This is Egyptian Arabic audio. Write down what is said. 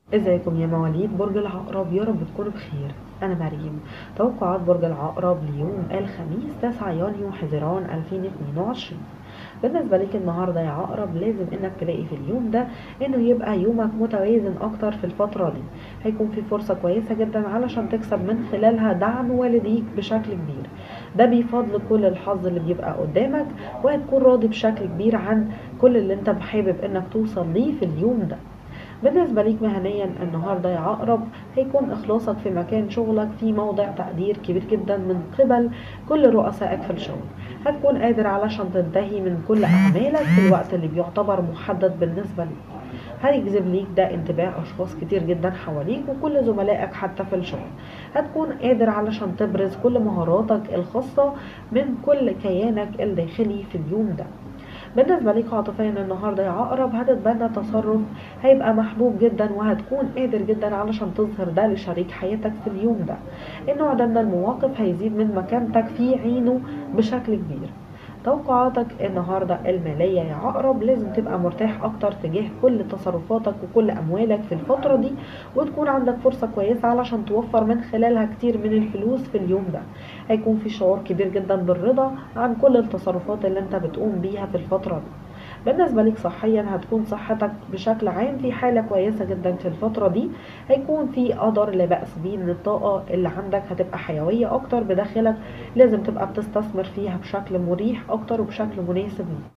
ازيكم يا مواليد برج العقرب يا رب تكونوا بخير انا مريم توقعات برج العقرب ليوم الخميس 9 يونيو حزيران 2022 بالنسبه لك النهارده يا عقرب لازم انك تلاقي في اليوم ده انه يبقى يومك متوازن اكتر في الفتره دي هيكون في فرصه كويسه جدا علشان تكسب من خلالها دعم والديك بشكل كبير ده بفضل كل الحظ اللي بيبقى قدامك وهتكون راضي بشكل كبير عن كل اللي انت حابب انك توصل ليه في اليوم ده بالنسبة ليك مهنيا النهاردة يا عقرب هيكون إخلاصك في مكان شغلك في موضع تقدير كبير جدا من قبل كل رؤسائك في الشغل هتكون قادر علشان تنتهي من كل أعمالك في الوقت اللي بيعتبر محدد بالنسبة ليك هيجذب ليك ده انتباه أشخاص كتير جدا حواليك وكل زملائك حتى في الشغل هتكون قادر علشان تبرز كل مهاراتك الخاصة من كل كيانك الداخلي في اليوم ده بالنسبة ليك عاطفيا النهاردة يا عقرب هتتبنى تصرف هيبقى محبوب جدا وهتكون قادر جدا علشان تظهر ده لشريك حياتك في اليوم ده النوع ده من المواقف هيزيد من مكانتك في عينه بشكل كبير توقعاتك النهارده الماليه يا عقرب لازم تبقى مرتاح اكتر تجاه كل تصرفاتك وكل اموالك في الفتره دي وتكون عندك فرصه كويسه علشان توفر من خلالها كتير من الفلوس في اليوم ده هيكون في شعور كبير جدا بالرضا عن كل التصرفات اللي انت بتقوم بيها في الفتره دي بالنسبة لك صحيا هتكون صحتك بشكل عام في حالة كويسة جدا في الفترة دي هيكون في قدر لا بأس بيه ان الطاقة اللي عندك هتبقى حيوية اكتر بداخلك لازم تبقى بتستثمر فيها بشكل مريح اكتر وبشكل مناسب ليك